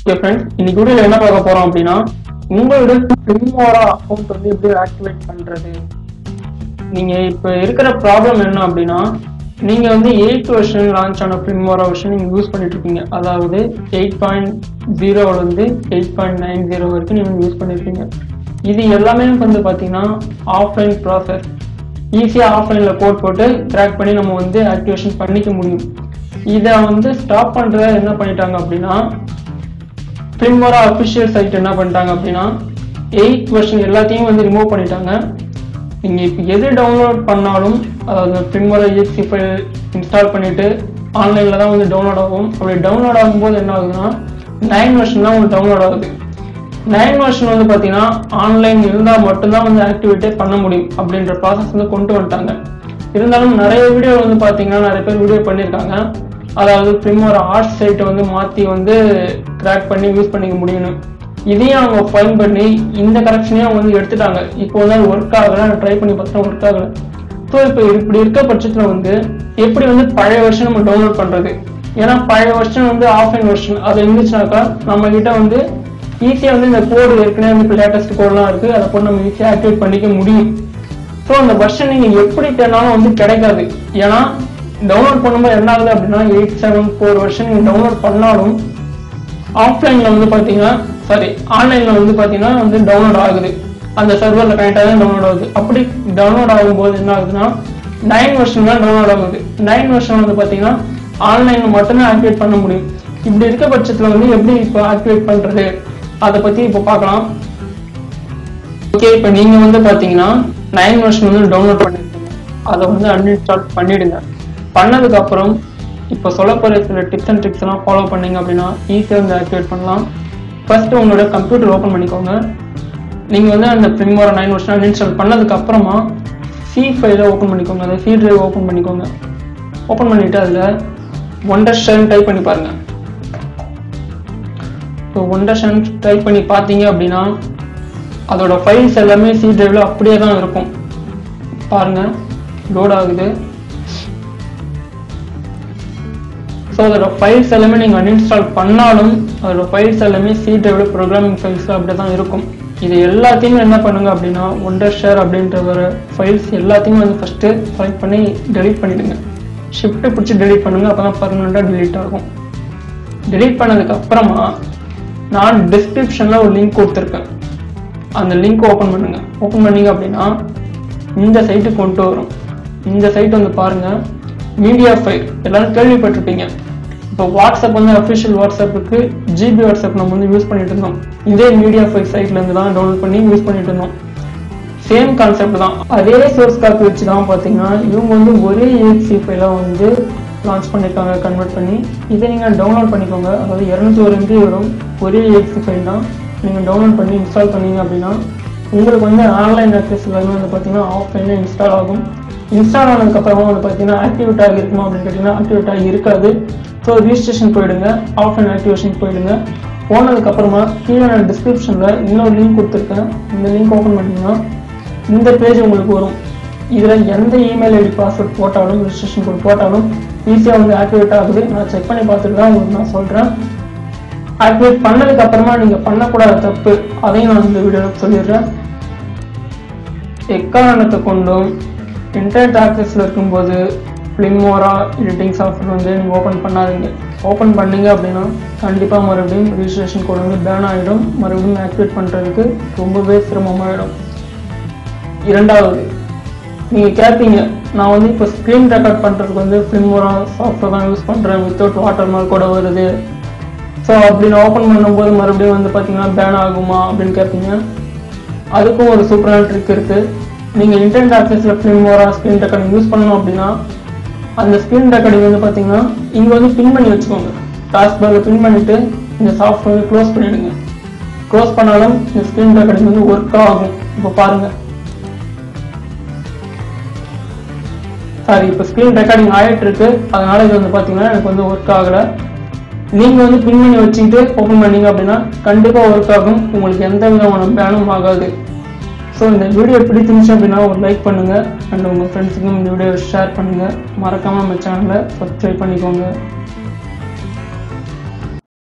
okay friends இன்னைக்கு வீடியோல என்ன பார்க்க போறோம் அப்படின்னா உங்களோட பிரிமோரா அக்கௌண்ட் வந்து எப்படி ஆக்டிவேட் பண்றது நீங்க இப்ப இருக்கிற ப்ராப்ளம் என்ன அப்படின்னா நீங்க வந்து எயிட் வெர்ஷன் லான்ச் ஆன பிரிமோரா வெர்ஷன் நீங்க யூஸ் பண்ணிட்டு இருக்கீங்க அதாவது எயிட் பாயிண்ட் ஜீரோல இருந்து எயிட் பாயிண்ட் நைன் ஜீரோ வரைக்கும் நீங்க யூஸ் பண்ணிருக்கீங்க இது எல்லாமே வந்து பாத்தீங்கன்னா ஆஃப்லைன் ப்ராசஸ் ஈஸியாக ஆஃப்லைனில் கோட் போட்டு கிராக் பண்ணி நம்ம வந்து ஆக்டிவேஷன் பண்ணிக்க முடியும் இதை வந்து ஸ்டாப் பண்ணுறத என்ன பண்ணிட்டாங்க அப்படின்னா பிரிமோரா அஃபிஷியல் சைட் என்ன பண்ணிட்டாங்க அப்படின்னா எயிட் வெர்ஷன் எல்லாத்தையும் வந்து ரிமூவ் பண்ணிட்டாங்க நீங்கள் இப்போ எது டவுன்லோட் பண்ணாலும் அதாவது பிரிமோரா EXE ஃபைல் இன்ஸ்டால் பண்ணிட்டு ஆன்லைனில் தான் வந்து டவுன்லோட் ஆகும் அப்படி டவுன்லோட் ஆகும்போது என்ன ஆகுதுன்னா நைன் வெர்ஷன் தான் உங்களுக்கு டவுன்லோட் ஆகுது நைன் வெர்ஷன் வந்து பார்த்தீங்கன்னா ஆன்லைன் இருந்தால் மட்டும்தான் வந்து ஆக்டிவேட்டே பண்ண முடியும் அப்படின்ற ப்ராசஸ் வந்து கொண்டு வந்துட்டாங்க இருந்தாலும் நிறைய வீடியோ வந்து பார்த்தீங்கன்னா நிறைய பேர் வீடியோ பண்ணியிருக்காங்க அதாவது பிரிமோர ஆர்ட் சைட்டை வந்து மாற்றி வந்து கிராக் பண்ணி யூஸ் பண்ணிக்க முடியும்னு இதையும் அவங்க ஃபைன் பண்ணி இந்த கரெக்ஷனையும் அவங்க வந்து எடுத்துட்டாங்க இப்போ வந்து அது ஒர்க் ஆகலை நான் ட்ரை பண்ணி பார்த்தா ஒர்க் ஆகலை ஸோ இப்போ இப்படி இருக்க பட்சத்தில் வந்து எப்படி வந்து பழைய வருஷன் நம்ம டவுன்லோட் பண்ணுறது ஏன்னா பழைய வருஷன் வந்து ஆஃப்லைன் வருஷன் அது இருந்துச்சுனாக்கா நம்ம கிட்ட வந்து ஈஸியாக வந்து இந்த கோடு ஏற்கனவே வந்து இப்போ லேட்டஸ்ட் கோடெலாம் இருக்குது அதை போட்டு நம்ம ஈஸியாக ஆக்டிவேட் பண்ணிக்க முடியும் ஸோ அந்த வெர்ஷன் நீங்கள் எப்படி தேடினாலும் வந்து கிடைக்காது ஏன்னா டவுன்லோட் பண்ணும்போது என்ன ஆகுது அப்படின்னா எயிட் செவன் ஃபோர் வெர்ஷன் நீங்கள் டவுன்லோட் பண்ணாலும் ஆஃப்லைனில் வந்து பார்த்தீங்கன்னா சாரி ஆன்லைனில் வந்து பார்த்தீங்கன்னா வந்து டவுன்லோட் ஆகுது அந்த சர்வரில் கனெக்ட் ஆகி டவுன்லோட் ஆகுது அப்படி டவுன்லோட் ஆகும்போது என்ன ஆகுதுன்னா நைன் வெர்ஷன் தான் டவுன்லோட் ஆகுது நைன் வெர்ஷன் வந்து பார்த்தீங்கன்னா ஆன்லைனில் மட்டும்தான் ஆக்டிவேட் பண்ண முடியும் இப்படி இருக்க பட்சத்தில் வந்து எப்படி இப்போ ஆக்டிவேட் பண்ணுறது அதை பற்றி இப்போ பார்க்கலாம் ஓகே இப்போ நீங்கள் வந்து பார்த்தீங்கன்னா நைன் வெர்ஷன் வந்து டவுன்லோட் பண்ணிருக்கீங்க அதை வந்து அன்இன்ஸ்டால் பண்ணிடுங்க பண்ணதுக்கு அப்புறம் இப்போ சொல்ல போகிற சில டிப்ஸ் அண்ட் ட்ரிக்ஸ் எல்லாம் ஃபாலோ பண்ணீங்க அப்படின்னா ஈஸியாக வந்து ஆக்டிவேட் பண்ணலாம் ஃபர்ஸ்ட் உங்களோட கம்ப்யூட்டர் ஓப்பன் பண்ணிக்கோங்க நீங்கள் வந்து அந்த ப்ரிமோரா நைன் வெர்ஷன் அன்இன்ஸ்டால் பண்ணதுக்கு அப்புறமா சி ஃபைலை ஓப்பன் பண்ணிக்கோங்க அந்த சி டிரைவ் ஓப்பன் பண்ணிக்கோங்க ஓப்பன் பண்ணிட்டு அதில் ஒண்டர் ஷேர்னு டைப் பண்ணி பாருங்க ஸோ ஒண்டர் ஷேர்ன் டைப் பண்ணி பார்த்தீங்க அப்படின்னா அதோட ஃபைல்ஸ் எல்லாமே சி டிரைவ்ல அப்படியே தான் இருக்கும் பாருங்க லோட் ஆகுது ஸோ அதோட ஃபைல்ஸ் எல்லாமே நீங்கள் அன்இன்ஸ்டால் பண்ணாலும் அதோட ஃபைல்ஸ் எல்லாமே சி டிரைவ்ல ப்ரோக்ராமிங் ஃபைல்ஸ் அப்படியே தான் இருக்கும் இது எல்லாத்தையும் என்ன பண்ணுங்க அப்படின்னா ஒண்டர் ஷேர் அப்படின்ற ஒரு ஃபைல்ஸ் எல்லாத்தையும் வந்து ஃபஸ்ட்டு செலக்ட் பண்ணி டெலீட் பண்ணிடுங்க ஷிஃப்ட்டு பிடிச்சி டெலீட் பண்ணுங்க அப்போ தான் பர்மனெண்ட்டாக டெலீட் ஆகும் டெலீட் பண்ணதுக்கு அப்புறமா நான் டிஸ்கிரிப்ஷனில் ஒரு லிங்க் கொடுத்துருக்கேன் அந்த லிங்க் ஓப்பன் பண்ணுங்க ஓப்பன் பண்ணீங்க அப்படின்னா இந்த சைட்டுக்கு கொண்டு வரும் இந்த சைட் வந்து பாருங்க மீடியா ஃபைல் எல்லாரும் கேள்விப்பட்டிருப்பீங்க இப்போ வாட்ஸ்அப் வந்து அஃபிஷியல் வாட்ஸ்அப்புக்கு ஜிபி வாட்ஸ்அப் நம்ம வந்து யூஸ் பண்ணிட்டு இருந்தோம் இதே மீடியா ஃபைல் சைட்ல இருந்து தான் டவுன்லோட் பண்ணி யூஸ் பண்ணிட்டு இருந்தோம் சேம் கான்செப்ட் தான் அதே சோர்ஸ் காப்பி வச்சு தான் பார்த்தீங்கன்னா இவங்க வந்து ஒரே EXE ஃபைலாக வந்து லான்ச் பண்ணியிருக்காங்க கன்வெர்ட் பண்ணி இதை நீங்கள் டவுன்லோட் பண்ணிக்கோங்க அதாவது இரநூத்தி ஒரு எம்பி வரும் ஒரே EXE ஃபைல் தான் நீங்கள் டவுன்லோட் பண்ணி இன்ஸ்டால் பண்ணீங்க அப்படின்னா உங்களுக்கு வந்து ஆன்லைன் அக்சஸ் எல்லாமே வந்து பார்த்தீங்கன்னா ஆஃப்லைனில் இன்ஸ்டால் ஆகும் இன்ஸ்டால் ஆனதுக்கப்புறமா வந்து பார்த்தீங்கன்னா ஆக்டிவேட் ஆகி இருக்குமா அப்படின்னு கேட்டிங்கன்னா ஆக்டிவேட் ஆகி இருக்காது ஸோ ரிஜிஸ்ட்ரேஷன் போயிடுங்க ஆஃப்லைன் ஆக்டிவேஷன் போயிடுங்க போனதுக்கப்புறமா கீழே நான் டிஸ்கிரிப்ஷனில் இன்னொரு லிங்க் கொடுத்துருக்கேன் இந்த லிங்க் ஓப்பன் பண்ணிங்கன்னா இந்த பேஜ் உங்களுக்கு வரும் இதில் எந்த இமெயில் ஐடி பாஸ்வேர்ட் போட்டாலும் ரிஜிஸ்ட்ரேஷன் கோட் போட்டாலும் ஈஸியாக வந்து ஆக்டிவேட் ஆகுது நான் செக் பண்ணி பார்த்துட்டு தான் உங்களுக்கு நான் சொல்கிறேன் ஆக்டிவேட் பண்ணதுக்கு அப்புறமா நீங்கள் பண்ணக்கூடாத தப்பு அதையும் நான் இந்த வீடியோவில் சொல்லிடுறேன் எக்காரணத்தை கொண்டும் இன்டர்நெட் ஆக்சஸில் இருக்கும்போது ஃபிலிமோரா எடிட்டிங் சாஃப்ட்வேர் வந்து நீங்கள் ஓப்பன் பண்ணாதீங்க ஓப்பன் பண்ணீங்க அப்படின்னா கண்டிப்பாக மறுபடியும் ரிஜிஸ்ட்ரேஷன் கோட் வந்து பேன் ஆகிடும் மறுபடியும் ஆக்டிவேட் பண்ணுறதுக்கு ரொம்பவே சிரமமாயிடும் இரண்டாவது நீங்கள் கேட்பீங்க நான் வந்து இப்போ ஸ்க்ரீன் ரெக்கார்ட் பண்ணுறதுக்கு வந்து ஃபிலிமோரா சாஃப்ட்வேர் தான் யூஸ் பண்ணுறேன் வித்தவுட் வாட்டர் மார்க் கூட வருது ஸோ அப்படி நான் ஓப்பன் பண்ணும்போது மறுபடியும் வந்து பார்த்தீங்கன்னா பேன் ஆகுமா அப்படின்னு கேட்பீங்க அதுக்கும் ஒரு சூப்பரான ட்ரிக் இருக்குது நீங்கள் இன்டர்நெட் ஆக்சஸில் ஃபிலிமோரா ஸ்க்ரீன் ரெக்கார்டிங் யூஸ் பண்ணணும் அப்படின்னா அந்த ஸ்க்ரீன் ரெக்கார்டிங் வந்து பார்த்தீங்கன்னா இங்கே வந்து பின் பண்ணி வச்சுக்கோங்க டாஸ்க் பாரில் பின் பண்ணிவிட்டு இந்த சாஃப்ட்வேர் வந்து க்ளோஸ் பண்ணிவிடுங்க க்ளோஸ் பண்ணாலும் இந்த ஸ்க்ரீன் ரெக்கார்டிங் வந்து ஒர்க் ஆகும் இப்போ பாருங்கள் சாரி இப்போ ஸ்க்ரீன் ரெக்கார்டிங் ஆகிட்டு இருக்கு அதனால இது வந்து பார்த்தீங்கன்னா எனக்கு வந்து ஒர்க் ஆகலை நீங்கள் வந்து பின் பண்ணி வச்சுக்கிட்டு ஓப்பன் பண்ணீங்க அப்படின்னா கண்டிப்பாக ஒர்க் ஆகும் உங்களுக்கு எந்த விதமான பேனும் ஆகாது ஸோ இந்த வீடியோ பிடிச்சிருந்துச்சு அப்படின்னா ஒரு லைக் பண்ணுங்கள் அண்ட் உங்கள் ஃப்ரெண்ட்ஸுக்கும் இந்த வீடியோ ஷேர் பண்ணுங்கள் மறக்காமல் நம்ம சேனலை சப்ஸ்கிரைப் பண்ணிக்கோங்க